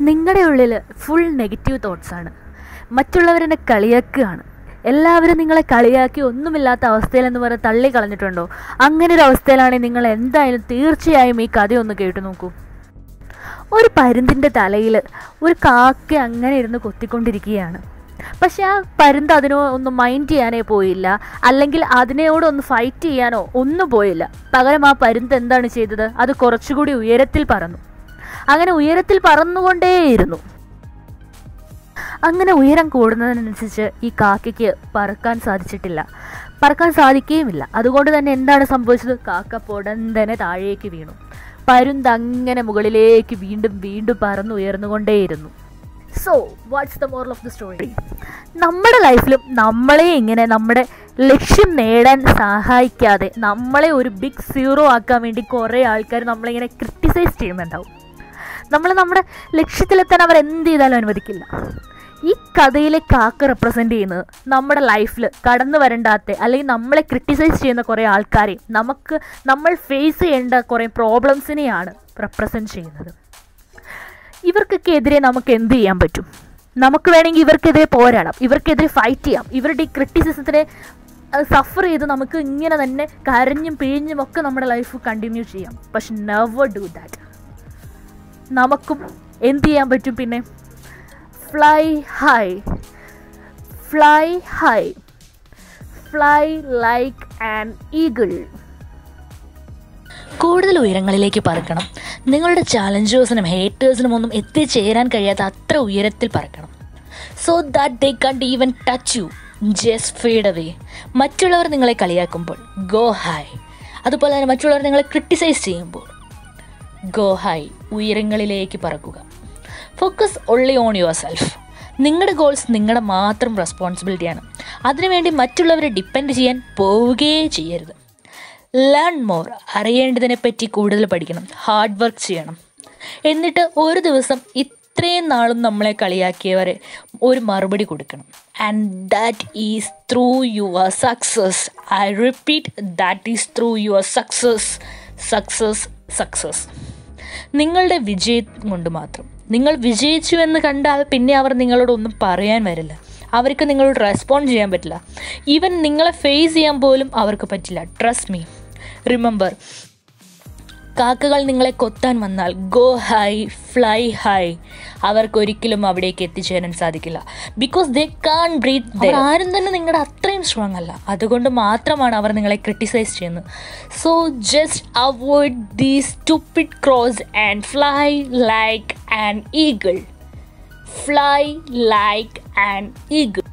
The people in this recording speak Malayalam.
നിങ്ങളുടെ ഉള്ളിൽ ഫുൾ നെഗറ്റീവ് തോട്ട്സ് ആണ് മറ്റുള്ളവരെന്നെ കളിയാക്കുകയാണ് എല്ലാവരും നിങ്ങളെ കളിയാക്കി ഒന്നുമില്ലാത്ത അവസ്ഥയിലെന്ന് പറഞ്ഞ് തള്ളി കളഞ്ഞിട്ടുണ്ടോ അങ്ങനെ ഒരു അവസ്ഥയിലാണെങ്കിൽ നിങ്ങൾ എന്തായാലും തീർച്ചയായും ഈ കഥയൊന്ന് കേട്ടു നോക്കൂ ഒരു പരുന്തിൻ്റെ തലയിൽ ഒരു കാക്ക അങ്ങനെ ഇരുന്ന് കൊത്തിക്കൊണ്ടിരിക്കുകയാണ് പക്ഷെ ആ പരുന്ത് അതിനോ ഒന്നും മൈൻഡ് ചെയ്യാനേ പോയില്ല അല്ലെങ്കിൽ അതിനോട് ഒന്ന് ഫൈറ്റ് ചെയ്യാനോ ഒന്നും പോയില്ല പകരം ആ പരുന്ത് എന്താണ് ചെയ്തത് അത് കുറച്ചുകൂടി ഉയരത്തിൽ പറന്നു അങ്ങനെ ഉയരത്തിൽ പറന്നുകൊണ്ടേയിരുന്നു അങ്ങനെ ഉയരം കൂടുന്നതിനനുസരിച്ച് ഈ കാക്കയ്ക്ക് പറക്കാൻ സാധിച്ചിട്ടില്ല പറക്കാൻ സാധിക്കുകയുമില്ല അതുകൊണ്ട് തന്നെ എന്താണ് സംഭവിച്ചത് കാക്ക പൊടന്തനെ താഴേക്ക് വീണു പരുന്ത് അങ്ങനെ മുകളിലേക്ക് വീണ്ടും വീണ്ടും പറന്നു ഉയർന്നുകൊണ്ടേയിരുന്നു so what's the moral of the story നമ്മുടെ ലൈഫിലും നമ്മളെ ഇങ്ങനെ നമ്മുടെ ലക്ഷ്യം നേടാൻ സഹായിക്കാതെ നമ്മളെ ഒരു ബിഗ് സീറോ ആക്കാൻ വേണ്ടി കുറേ ആൾക്കാർ നമ്മളിങ്ങനെ ക്രിട്ടിസൈസ് ചെയ്യുന്നുണ്ടാവും നമ്മൾ നമ്മുടെ ലക്ഷ്യത്തിലെത്താൻ അവർ എന്ത് ചെയ്താലും അനുവദിക്കില്ല ഈ കഥയിലെ കാക്ക റെപ്രസെൻ്റ് ചെയ്യുന്നത് നമ്മുടെ ലൈഫിൽ കടന്നു വരണ്ടാത്ത അല്ലെങ്കിൽ നമ്മളെ ക്രിട്ടിസൈസ് ചെയ്യുന്ന കുറേ ആൾക്കാരെ നമുക്ക് നമ്മൾ ഫേസ് ചെയ്യേണ്ട കുറേ പ്രോബ്ലംസിനെയാണ് റെപ്രസെൻറ്റ് ചെയ്യുന്നത് ഇവർക്കൊക്കെ എതിരെ നമുക്ക് എന്ത് ചെയ്യാൻ പറ്റും നമുക്ക് വേണമെങ്കിൽ ഇവർക്കെതിരെ പോരാടാം ഇവർക്കെതിരെ ഫൈറ്റ് ചെയ്യാം ഇവരുടെ ഈ ക്രിറ്റിസിസത്തിനെ സഫർ ചെയ്ത് നമുക്ക് ഇങ്ങനെ തന്നെ കരഞ്ഞും പിഴിഞ്ഞും ഒക്കെ നമ്മുടെ ലൈഫ് കണ്ടിന്യൂ ചെയ്യാം പക്ഷെ നെവർ ഡു ദാറ്റ് നമുക്കും എന്ത് ചെയ്യാൻ പറ്റും പിന്നെ fly high fly high fly like an eagle കൂടുതൽ ഉയരങ്ങളിലേക്ക് പറക്കണം നിങ്ങളുടെ ചാലഞ്ചേഴ്സിനും ഹേറ്റേഴ്സിനും ഒന്നും എത്തിച്ചേരാൻ കഴിയാത്ത അത്ര ഉയരത്തിൽ പറക്കണം so that they can't even touch you just feed away മറ്റുള്ളവർ നിങ്ങളെ കളിയാക്കുമ്പോൾ ഗോ ഹൈ അതുപോലെ തന്നെ മറ്റുള്ളവർ നിങ്ങളെ ക്രിട്ടിസൈസ് ചെയ്യുമ്പോൾ ഗോ ഹൈ ഉയരങ്ങളിലേക്ക് പറക്കുക focus only on yourself നിങ്ങളുടെ ഗോൾസ് നിങ്ങളുടെ മാത്രം റെസ്പോൺസിബിലിറ്റിയാണ് അതിനുവേണ്ടി മറ്റുള്ളവരെ ഡിപ്പെൻഡ് ചെയ്യാൻ പോവുകയേ ചെയ്യരുത് ലേൺ മോർ അറിയേണ്ടതിനെ പറ്റി കൂടുതൽ പഠിക്കണം ഹാർഡ് വർക്ക് ചെയ്യണം എന്നിട്ട് ഒരു ദിവസം ഇത്രയും നാളും നമ്മളെ കളിയാക്കിയവരെ ഒരു മറുപടി കൊടുക്കണം and that is through your success I repeat that is through your success success success നിങ്ങളുടെ വിജയം കൊണ്ട് മാത്രം നിങ്ങൾ വിജയിച്ചു എന്ന് കണ്ടാൽ പിന്നെ അവർ നിങ്ങളോട് ഒന്നും പറയാൻ വരില്ല അവർക്ക് നിങ്ങളോട് റെസ്പോണ്ട് ചെയ്യാൻ പറ്റില്ല ഈവൻ നിങ്ങളെ ഫേസ് ചെയ്യാൻ പോലും അവർക്ക് പറ്റില്ല ട്രസ്റ്റ് മീ റിമെമ്പർ കാക്കകൾ നിങ്ങളെ കൊത്താൻ വന്നാൽ ഗോ ഹൈ ഫ്ലൈ ഹൈ അവർക്കൊരിക്കലും അവിടേക്ക് എത്തിച്ചേരാൻ സാധിക്കില്ല ബിക്കോസ് ദേ കാൺ ബ്രീത്ത് ആരും തന്നെ നിങ്ങളുടെ അത്രയും സ്ട്രോങ് അല്ല അതുകൊണ്ട് മാത്രമാണ് അവർ നിങ്ങളെ ക്രിട്ടിസൈസ് ചെയ്യുന്നത് so just avoid the stupid crows and fly like an eagle fly like an eagle